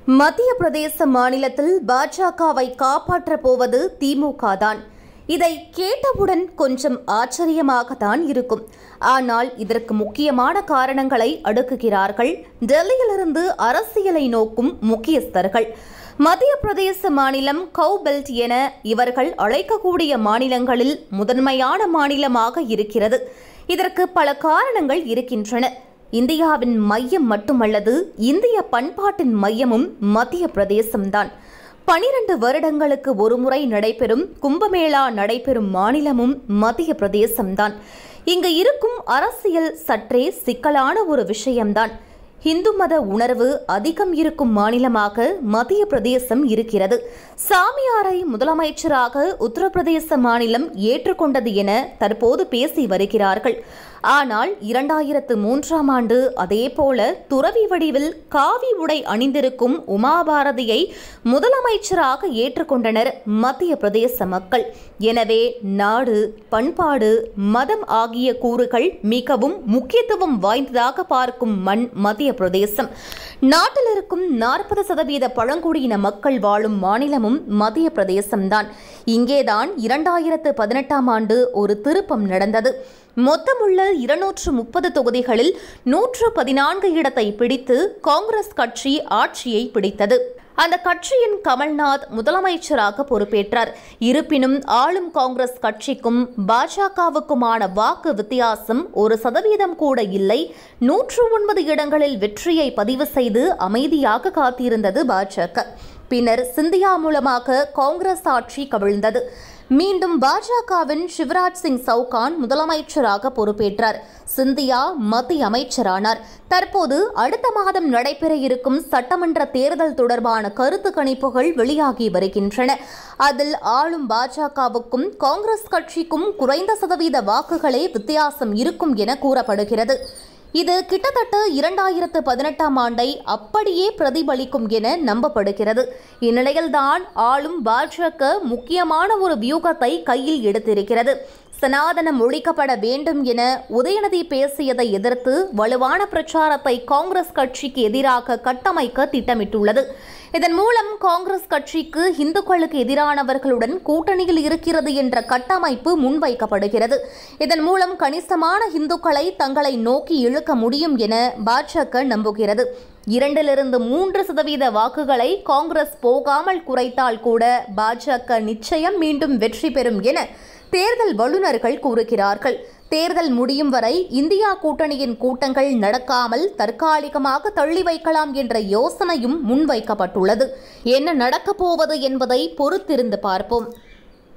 மத்திய பிரதேச மாநிலத்தில் பாஜகவை காப்பாற்றப் போவது திமுக தான் இதை கேட்டவுடன் கொஞ்சம் ஆச்சரியமாகத்தான் இருக்கும் ஆனால் இதற்கு முக்கியமான காரணங்களை அடுக்குகிறார்கள் டெல்லியிலிருந்து அரசியலை நோக்கும் முக்கியஸ்தர்கள் மத்திய பிரதேச மாநிலம் கவு பெல்ட் என இவர்கள் அழைக்கக்கூடிய மாநிலங்களில் முதன்மையான மாநிலமாக இருக்கிறது இதற்கு பல காரணங்கள் இருக்கின்றன இந்தியாவின் மையம் மட்டுமல்லது இந்திய பண்பாட்டின் மையமும் மத்திய பிரதேசம்தான் பனிரண்டு வருடங்களுக்கு ஒருமுறை நடைபெறும் கும்பமேளா நடைபெறும் மாநிலமும் மத்திய பிரதேசம்தான் இங்கு இருக்கும் அரசியல் சற்றே சிக்கலான ஒரு விஷயம்தான் இந்து மத உணர்வு அதிகம் இருக்கும் மாநிலமாக மத்திய பிரதேசம் இருக்கிறது சாமியாரை முதலமைச்சராக உத்தரப்பிரதேச மாநிலம் ஏற்றுக்கொண்டது என தற்போது பேசி வருகிறார்கள் ஆனால் இரண்டாயிரத்து மூன்றாம் ஆண்டு அதேபோல துறவி வடிவில் காவி உடை அணிந்திருக்கும் உமாபாரதியை முதலமைச்சராக ஏற்றுக்கொண்டனர் மத்திய பிரதேச மக்கள் எனவே நாடு பண்பாடு மதம் ஆகிய கூறுகள் மிகவும் முக்கியத்துவம் வாய்ந்ததாக பார்க்கும் மண் மத்திய பிரதேசம் நாட்டில் இருக்கும் நாற்பது சதவீத பழங்குடியின மக்கள் வாழும் மாநிலமும் மத்திய பிரதேசம்தான் இங்கேதான் இரண்டாயிரத்து பதினெட்டாம் ஆண்டு ஒரு திருப்பம் நடந்தது மொத்தமுள்ள இருநூற்று முப்பது தொகுதிகளில் நூற்று பதினான்கு இடத்தை பிடித்து காங்கிரஸ் கட்சி ஆட்சியை பிடித்தது அந்த கட்சியின் கமல்நாத் முதலமைச்சராக பொறுப்பேற்றார் இருப்பினும் ஆளும் காங்கிரஸ் கட்சிக்கும் பாஜகவுக்குமான வாக்கு வித்தியாசம் ஒரு சதவீதம் கூட இல்லை நூற்று ஒன்பது இடங்களில் வெற்றியை பதிவு செய்து அமைதியாக காத்திருந்தது பாஜக பின்னர் சிந்தியா மூலமாக காங்கிரஸ் ஆட்சி கவிழ்ந்தது மீண்டும் பாஜகவின் சிவராஜ் சிங் சவுகான் முதலமைச்சராக பொறுப்பேற்றார் சிந்தியா மத்திய அமைச்சரானார் தற்போது அடுத்த மாதம் நடைபெற இருக்கும் சட்டமன்ற தேர்தல் தொடர்பான கருத்து கணிப்புகள் வெளியாகி வருகின்றன அதில் ஆளும் பாஜகவுக்கும் காங்கிரஸ் கட்சிக்கும் குறைந்த சதவீத வாக்குகளே வித்தியாசம் இருக்கும் என கூறப்படுகிறது இது கிட்டத்தட்ட இரண்டாயிரத்து பதினெட்டாம் ஆண்டை அப்படியே பிரதிபலிக்கும் என நம்பப்படுகிறது இந்நிலையில்தான் ஆளும் பாஜக முக்கியமான ஒரு வியூகத்தை கையில் எடுத்திருக்கிறது சனாதனம் ஒழிக்கப்பட வேண்டும் என உதயநிதி பேசியதை எதிர்த்து வலுவான பிரச்சாரத்தை காங்கிரஸ் கட்சிக்கு எதிராக கட்டமைக்க திட்டமிட்டுள்ளது இதன் மூலம் காங்கிரஸ் கட்சிக்கு இந்துக்களுக்கு எதிரானவர்களுடன் கூட்டணியில் இருக்கிறது என்ற கட்டமைப்பு முன்வைக்கப்படுகிறது இதன் மூலம் கணிசமான இந்துக்களை தங்களை நோக்கி இழுக்க முடியும் என பாஜக நம்புகிறது இரண்டிலிருந்து மூன்று சதவீத வாக்குகளை காங்கிரஸ் போகாமல் குறைத்தால் கூட பாஜக நிச்சயம் மீண்டும் வெற்றி பெறும் என தேர்தல் வல்லுநர்கள் கூறுகிறார்கள் தேர்தல் முடியும் வரை இந்தியா கூட்டணியின் கூட்டங்கள் நடக்காமல் தற்காலிகமாக தள்ளி வைக்கலாம் என்ற யோசனையும் முன்வைக்கப்பட்டுள்ளது என்ன நடக்கப் போவது என்பதை பொறுத்திருந்து பார்ப்போம்